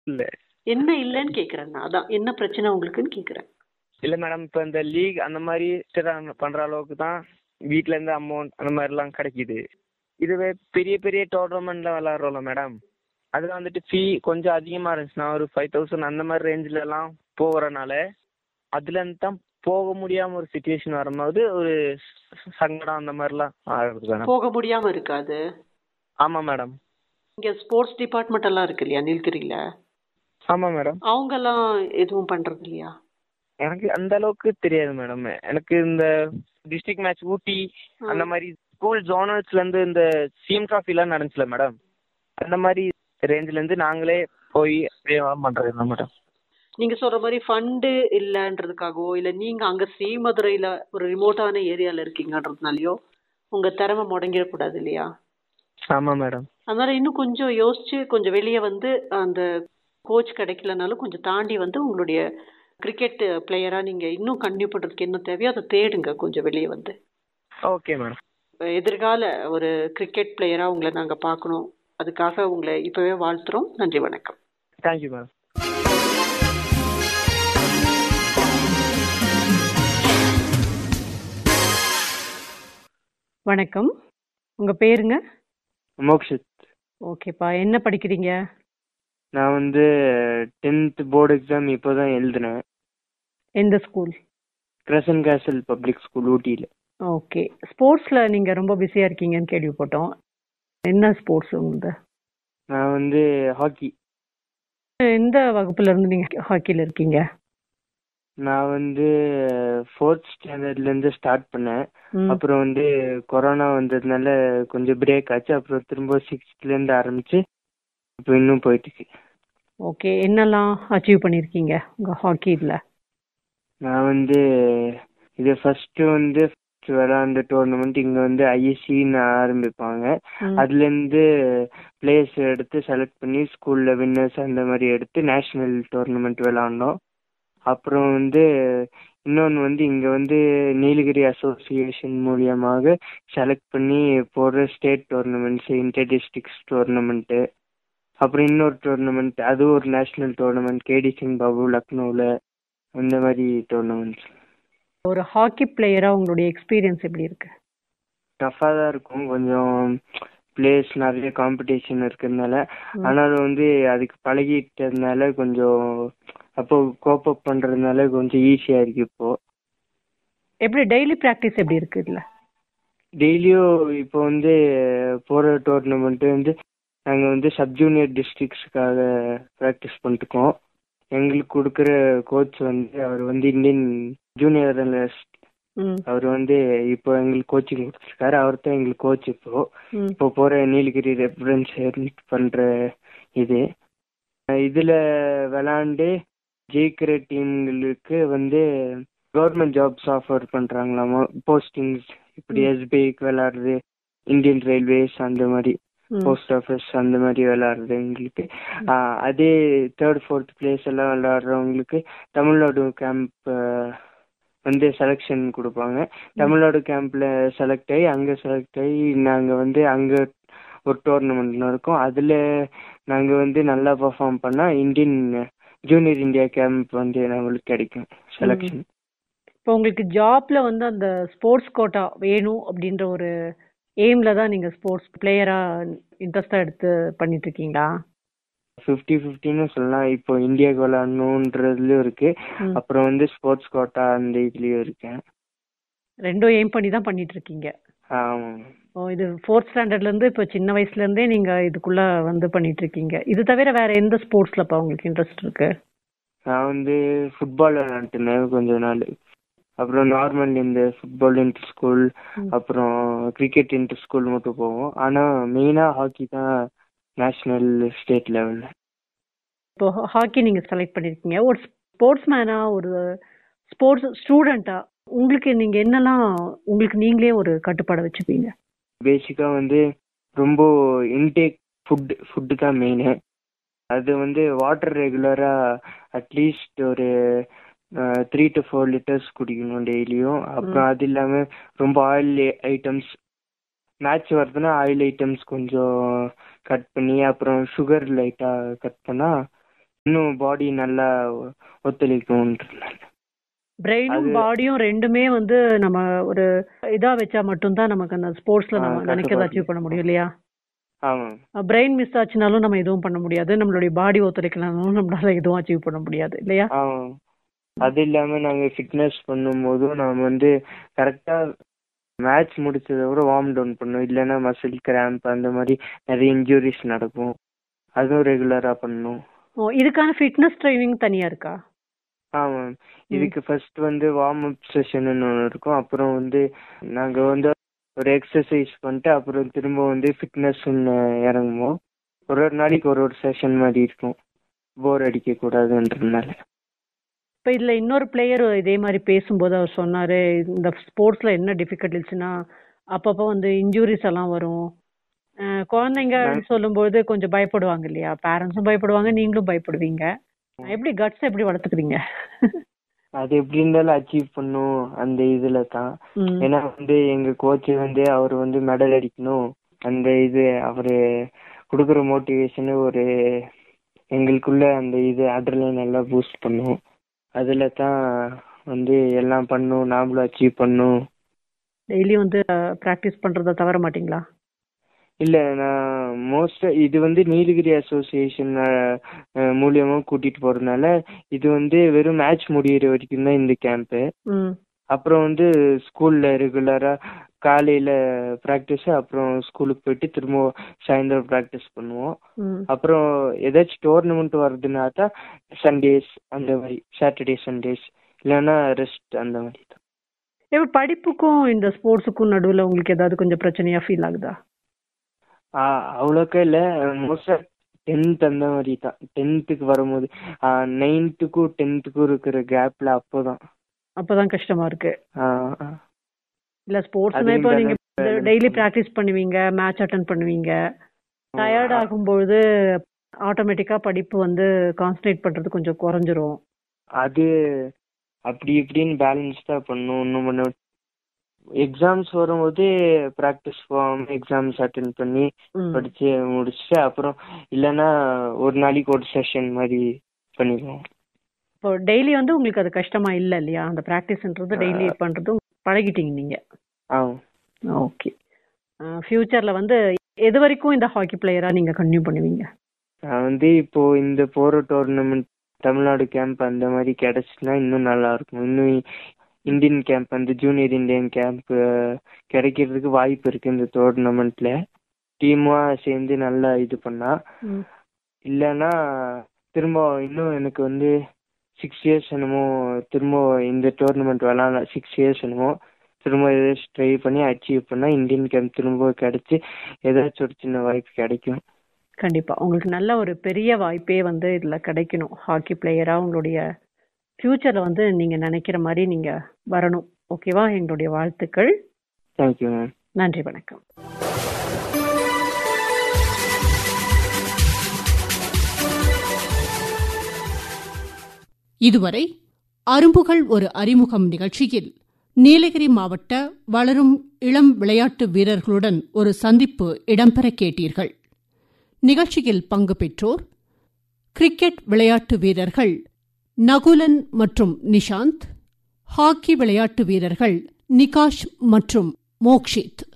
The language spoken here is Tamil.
இல்ல என்ன இல்லைன்னு கேக்குறேன் நான் அதான் என்ன பிரச்சனை உங்களுக்குன்னு கேக்குறேன் இல்ல மேடம் இப்போ இந்த லீக் அந்த மாதிரி பண்ற அளவுக்கு தான் வீட்ல இருந்து அமௌண்ட் அந்த மாதிரிலாம் கிடைக்குது இதுவே பெரிய பெரிய டோர்னமெண்ட்ல விளாட்றோம்ல மேடம் அது வந்துட்டு ஃபீ கொஞ்சம் அதிகமாக இருந்துச்சுன்னா ஒரு ஃபைவ் தௌசண்ட் அந்த மாதிரி ரேஞ்சில் எல்லாம் போகிறனால அதுலேருந்து தான் போக முடியாமல் ஒரு சுச்சுவேஷன் வரும்போது ஒரு சங்கடம் அந்த மாதிரிலாம் ஆகுது மேடம் போக முடியாம இருக்காது ஆமாம் மேடம் இங்க ஸ்போர்ட்ஸ் டிபார்ட்மெண்ட் எல்லாம் இருக்கு இல்லையா நீலகிரியில ஆமாம் மேடம் அவங்க எல்லாம் எதுவும் பண்றது இல்லையா எனக்கு அந்த அளவுக்கு தெரியாது மேடம் எனக்கு இந்த டிஸ்ட்ரிக்ட் மேட்ச் ஊட்டி அந்த மாதிரி ஸ்கூல் ஜோனல்ஸ்ல இருந்து இந்த சிஎம் ட்ராஃபிலாம் நடந்துச்சுல மேடம் அந்த மாதிரி ரேஞ்சில இருந்து நாங்களே போய் பண்றது தான் மேடம் நீங்க சொல்ற மாதிரி ஃபண்டு இல்லன்றதுக்காகவோ இல்ல நீங்க அங்க ஸ்ரீமதுரையில ஒரு ரிமோட்டான ஏரியால இருக்கீங்கன்றதுனாலயோ உங்க திறமை முடங்கிடக்கூடாது இல்லையா ஆமா மேடம் அதனால இன்னும் கொஞ்சம் யோசிச்சு கொஞ்சம் வெளியே வந்து அந்த கோச் கிடைக்கலனாலும் கொஞ்சம் தாண்டி வந்து உங்களுடைய கிரிக்கெட் பிளேயரா நீங்க இன்னும் கண்டினியூ பண்றதுக்கு என்ன தேவையோ அதை தேடுங்க கொஞ்சம் வெளியே வந்து ஓகே மேடம் எதிர்கால ஒரு கிரிக்கெட் பிளேயரா உங்களை நாங்க பார்க்கணும் அதுக்காக உங்களை இப்பவே வாழ்த்துறோம் நன்றி வணக்கம் தேங்க்யூ மேடம் வணக்கம் உங்க பேருங்க மோக்ஷித் ஓகேப்பா என்ன படிக்கிறீங்க நான் வந்து டென்த் போர்டு எக்ஸாம் இப்போ தான் எழுதினேன் எந்த school Crescent Castle public school ஊட்டியில் ஓகே ஸ்போர்ட்ஸ்ல நீங்க ரொம்ப பிஸியா இருக்கீங்கன்னு கேள்விப்பட்டோம் என்ன ஸ்போர்ட்ஸ் உங்களது நான் வந்து ஹாக்கி எந்த வகுப்புல இருந்து நீங்க ஹாக்கில இருக்கீங்க நான் வந்து ஃபோர்த் ஸ்டாண்டர்ட்லேருந்து ஸ்டார்ட் பண்ணேன் ம். அப்புறம் வந்து கொரோனா வந்ததுனால கொஞ்சம் பிரேக் ஆச்சு அப்புறம் திரும்ப சிக்ஸ்த்லேருந்து ஆரம்பிச்சு இப்போ இன்னும் போயிட்டு இருக்கு ஓகே என்னெல்லாம் அச்சீவ் பண்ணிருக்கீங்க உங்க ஹாக்கில நான் வந்து இது ஃபர்ஸ்ட் வந்து first விளையாண்ட டோர்னமெண்ட் இங்க வந்து ஐஎஸ்சின்னு ஆரம்பிப்பாங்க ம். அதுல இருந்து பிளேயர்ஸ் எடுத்து செலக்ட் பண்ணி ஸ்கூல்ல வின்னர்ஸ் அந்த மாதிரி எடுத்து நேஷனல் டோர்னமெண்ட் விளையாண்டோம் அப்புறம் வந்து இன்னொன்று வந்து இங்க வந்து நீலகிரி அசோசியேஷன் மூலியமாக செலக்ட் பண்ணி போடுற state tournaments inter districts tournament அப்புறம் இன்னொரு டோர்னமெண்ட் அது ஒரு national tournament K D Singh Babu லக்னோவில் அந்த மாதிரி டோர்னமெண்ட்ஸ் ஒரு ஹாக்கி பிளேயரா உங்களுடைய எக்ஸ்பீரியன்ஸ் எப்படி இருக்கு டஃப்பாக தான் இருக்கும் கொஞ்சம் பிளேயர்ஸ் நிறைய காம்படிஷன் இருக்கிறதுனால ம். ஆனாலும் வந்து அதுக்கு பழகிட்டதுனால கொஞ்சம் அப்போ கோப்பப் பண்ணுறதுனால கொஞ்சம் ஈஸியாக இருக்கு இப்போ எப்படி டெய்லி பிராக்டிஸ் எப்படி இருக்கு இதுல டெய்லியும் இப்போ வந்து போகிற டோர்னமெண்ட்டு வந்து நாங்கள் வந்து சப் ஜூனியர் டிஸ்ட்ரிக்ஸுக்காக ப்ராக்டிஸ் பண்ணிட்டுருக்கோம் எங்களுக்கு கொடுக்குற கோச் வந்து அவர் வந்து இந்தியன் ஜூனியர் அனலிஸ்ட் ம் அவர் வந்து இப்போ எங்களுக்கு கோச்சிங் கொடுத்துருக்காரு அவர் தான் எங்களுக்கு கோச் இப்போ ம் இப்போ போகிற நீலகிரி ரெப்ரசன்ட் பண்ணுற இது இதில் விளாண்டு ஜெயிக்கிற டீம்களுக்கு வந்து கவர்மெண்ட் ஜாப்ஸ் ஆஃபர் பண்ணுறாங்களாமா போஸ்டிங்ஸ் இப்படி ம். எஸ்பிஐக்கு விளாடுறது இந்தியன் ரயில்வேஸ் அந்த மாதிரி ம். போஸ்ட் ஆஃபீஸ் அந்த மாதிரி விளாடுறது எங்களுக்கு ஆ, அதே தேர்ட் ஃபோர்த் பிளேஸ் எல்லாம் விளாடுறவங்களுக்கு தமிழ்நாடு கேம்ப் வந்து செலெக்ஷன் கொடுப்பாங்க தமிழ்நாடு கேம்ப்ல செலக்ட் ஆகி அங்கே செலக்ட் ஆகி நாங்கள் வந்து அங்கே ஒரு டோர்னமெண்ட் நடக்கும் அதில் நாங்கள் வந்து நல்லா பெர்ஃபார்ம் பண்ணால் இந்தியன் ஜூனியர் இந்தியா கேம்ப் வந்து நம்மளுக்கு கிடைக்கும் செலெக்ஷன் இப்போ உங்களுக்கு ஜாப்ல வந்து அந்த ஸ்போர்ட்ஸ் கோட்டா வேணும் அப்படின்ற ஒரு எய்ம்ல தான் நீங்க ஸ்போர்ட்ஸ் பிளேயரா இன்ட்ரெஸ்டா எடுத்து பண்ணிட்டு இருக்கீங்களா ஃபிஃப்டி ஃபிஃப்டின்னு சொல்லலாம் இப்போ இந்தியாவுக்கு விளாடணுன்றதுலையும் இருக்கு ம். அப்புறம் வந்து ஸ்போர்ட்ஸ் கோட்டா அந்த இதுலேயும் இருக்கேன் ரெண்டும் எய்ம் பண்ணி தான் பண்ணிட்டு இருக்கீங்க ஆமாம் ஓ இது ஃபோர்த் ஸ்டாண்டர்ட்ல இருந்து இப்போ சின்ன வயசுல இருந்தே நீங்க இதுக்குள்ள வந்து பண்ணிட்டு இருக்கீங்க இது தவிர வேற எந்த ஸ்போர்ட்ஸ்லப்பா உங்களுக்கு இன்ட்ரெஸ்ட் இருக்கு நான் வந்து ஃபுட்பால் விளாண்டுனேன் கொஞ்ச நாள் அப்புறம் நார்மல் இந்த ஃபுட்பால் இன்டர் ஸ்கூல் ம். அப்புறம் கிரிக்கெட் இன்டர் ஸ்கூல் மட்டும் போவோம் ஆனால் மெயினாக ஹாக்கி தான் நேஷ்னல் ஸ்டேட் லெவலில் இப்போ ஹாக்கி நீங்க செலக்ட் பண்ணிருக்கீங்க ஒரு ஸ்போர்ட்ஸ் மேனா ஒரு ஸ்போர்ட்ஸ் ஸ்டூடெண்டா உங்களுக்கு நீங்க என்னெல்லாம் உங்களுக்கு நீங்களே ஒரு கட்டுப்பாடை வச்சுப்பீங்க பேசிக்காக வந்து ரொம்ப இன்டேக் ஃபுட் ஃபுட்டு தான் மெயின் அது வந்து வாட்டர் ரெகுலராக அட்லீஸ்ட் ஒரு த்ரீ டு ஃபோர் லிட்டர்ஸ் குடிக்கணும் டெய்லியும் அப்புறம் அது இல்லாமல் ரொம்ப ஆயில் ஐட்டம்ஸ் மேட்ச் வருதுன்னா ஆயில் ஐட்டம்ஸ் கொஞ்சம் கட் பண்ணி அப்புறம் சுகர் லைட்டாக கட் பண்ணால் இன்னும் பாடி நல்லா ஒத்துழைக்கும்ன்றதுனால பிரெயினும் அது- பாடியும் ரெண்டுமே வந்து நம்ம ஒரு இதா வச்சா மட்டும்தான் நமக்கு அந்த ஸ்போர்ட்ஸ்ல ஆ, நம்ம நினைக்கிறத கட்டுப்பாடு. அச்சீவ் பண்ண முடியும் இல்லையா ஆமாம் பிரெயின் மிஸ் ஆச்சுனாலும் நம்ம எதுவும் பண்ண முடியாது நம்மளுடைய பாடி ஒத்துழைக்கலனாலும் நம்மளால எதுவும் அச்சீவ் பண்ண முடியாது இல்லையா ஆமாம் அது இல்லாம நாங்க ஃபிட்னஸ் பண்ணும்போதும் நாம வந்து கரெக்டா மேட்ச் முடிச்சதை விட வார்ம் டவுன் பண்ணணும் இல்லைன்னா மசில் கிராம்ப் அந்த மாதிரி நிறைய இன்ஜுரிஸ் நடக்கும் அதுவும் ரெகுலரா பண்ணணும் ஓ இதுக்கான ஃபிட்னஸ் ட்ரைனிங் தனியா இருக்கா ஆமாம் இதுக்கு ஃபர்ஸ்ட் வந்து வார்ம் அப் செஷன் ஒன்று இருக்கும் அப்புறம் வந்து நாங்க வந்து ஒரு எக்ஸசைஸ் பண்ணிட்டு அப்புறம் திரும்ப வந்து ஃபிட்னஸ் இறங்குவோம் ஒரு ஒரு நாளைக்கு ஒரு ஒரு செஷன் மாதிரி இருக்கும் போர் அடிக்க கூடாதுன்றதுனால இப்ப இதுல இன்னொரு பிளேயர் இதே மாதிரி பேசும்போது அவர் சொன்னாரு இந்த ஸ்போர்ட்ஸ்ல என்ன டிஃபிகல்டிஸ்னா அப்பப்போ வந்து இன்ஜூரிஸ் எல்லாம் வரும் அஹ் குழந்தைங்க சொல்லும்போது கொஞ்சம் பயப்படுவாங்க இல்லையா பேரண்ட்ஸும் பயப்படுவாங்க நீங்களும் பயப்படுவீங்க எப்படி கட்ஸ் எப்படி வளர்த்துக்கிறீங்க அது எப்படி இருந்தாலும் அச்சீவ் பண்ணும் அந்த இதுல தான் ம். ஏன்னா வந்து எங்க கோச் வந்து அவர் வந்து மெடல் அடிக்கணும் அந்த இது அவரு கொடுக்குற மோட்டிவேஷனு ஒரு எங்களுக்குள்ள அந்த இது அட்ரலின் நல்லா பூஸ்ட் பண்ணும் அதுல தான் வந்து எல்லாம் பண்ணும் நாமளும் அச்சீவ் பண்ணும் டெய்லி வந்து ப்ராக்டிஸ் பண்றத தவற மாட்டீங்களா இல்ல நான் மோஸ்ட் இது வந்து நீலகிரி அசோசியேஷன் மூலியமா கூட்டிட்டு போறதுனால இது வந்து வெறும் மேட்ச் முடியிற வரைக்கும் தான் இந்த கேம்ப்பு ம் அப்புறம் வந்து ஸ்கூல்ல ரெகுலரா காலையில ப்ராக்டிஸ் அப்புறம் ஸ்கூலுக்கு போயிட்டு திரும்ப சாயந்தரம் ப்ராக்டிஸ் பண்ணுவோம் ம் அப்புறம் ஏதாச்சும் டோர்னமெண்ட் வருதுன்னா தான் சண்டேஸ் அந்த மாதிரி சாட்டர்டே சண்டேஸ் இல்லைன்னா ரெஸ்ட் அந்த மாதிரி தான் இப்ப படிப்புக்கும் இந்த ஸ்போர்ட்ஸுக்கும் நடுவுல உங்களுக்கு ஏதாவது கொஞ்சம் பிரச்சனையா ஃபீல் ஆகுதா ஆ, அவ்வளோக்கா இல்லை மோஸ்டா டென்த் அந்த மாதிரி தான் டென்த்துக்கு வரும்போது நைன்த்துக்கும் டென்த்துக்கும் இருக்கிற கேப்ல அப்போதான் அப்பதான் கஷ்டமா இருக்கு ஆ, ஆ. இல்ல ஸ்போர்ட்ஸ்னா அதையும் இப்போ நீங்க balance டெய்லி பிராக்டிஸ் பண்ணுவீங்க மேட்ச் அட்டன் பண்ணுவீங்க டயர்ட் ஆகும்பொழுது ஆட்டோமேட்டிக்கா படிப்பு வந்து கான்சன்ட்ரேட் பண்றது கொஞ்சம் குறைஞ்சிரும் அது அப்படி இப்படின்னு பேலன்ஸ் தான் பண்ணும் இன்னும் பண்ண எக்ஸாம்ஸ் வரும்போது ப்ராக்டிஸ் போகாம எக்ஸாம்ஸ் அட்டென்ட் பண்ணி ம். படிச்சு முடிச்சுட்டு அப்புறம் இல்லைன்னா ஒரு நாளைக்கு ஒரு செஷன் மாதிரி பண்ணிடுவோம் இப்போ டெய்லி வந்து உங்களுக்கு அது கஷ்டமா இல்ல இல்லையா அந்த பிராக்டிஸ்ன்றது டெய்லி பண்றது பழகிட்டீங்க நீங்க ஆ ஓகே ஃபியூச்சர்ல வந்து எது வரைக்கும் இந்த ஹாக்கி பிளேயரா நீங்க கன்டினியூ பண்ணுவீங்க நான் வந்து இப்போ இந்த போற டோர்னமெண்ட் தமிழ்நாடு கேம்ப் அந்த மாதிரி கிடைச்சுன்னா இன்னும் நல்லா இருக்கும் இன்னும் இந்தியன் கேம்ப் அந்த ஜூனியர் இந்தியன் கேம்ப் கிடைக்கிறதுக்கு வாய்ப்பு இருக்கு இந்த டோர்னமெண்ட்ல டீமா சேர்ந்து நல்லா இது பண்ணா ம். இல்லைன்னா திரும்ப இன்னும் எனக்கு வந்து சிக்ஸ் இயர்ஸ் என்னமோ திரும்ப இந்த டோர்னமெண்ட் விளாட சிக்ஸ் இயர்ஸ் என்னமோ திரும்ப ஏதாச்சும் ட்ரை பண்ணி அச்சீவ் பண்ணா இந்தியன் கேம்ப் திரும்ப கிடைச்சி ஏதாச்சும் ஒரு சின்ன வாய்ப்பு கிடைக்கும் கண்டிப்பா உங்களுக்கு நல்ல ஒரு பெரிய வாய்ப்பே வந்து இதுல கிடைக்கணும் ஹாக்கி பிளேயரா உங்களுடைய ஃபியூச்சர்ல வந்து நீங்க நினைக்கிற மாதிரி நீங்க வரணும் ஓகேவா எங்களுடைய வாழ்த்துக்கள் தேங்க்யூ மேம் நன்றி வணக்கம் இதுவரை அரும்புகள் ஒரு அறிமுகம் நிகழ்ச்சியில் நீலகிரி மாவட்ட வளரும் இளம் விளையாட்டு வீரர்களுடன் ஒரு சந்திப்பு இடம்பெற கேட்டீர்கள் நிகழ்ச்சியில் பங்கு பெற்றோர் கிரிக்கெட் விளையாட்டு வீரர்கள் நகுலன் மற்றும் நிஷாந்த் ஹாக்கி விளையாட்டு வீரர்கள் நிகாஷ் மற்றும் மோக்ஷித்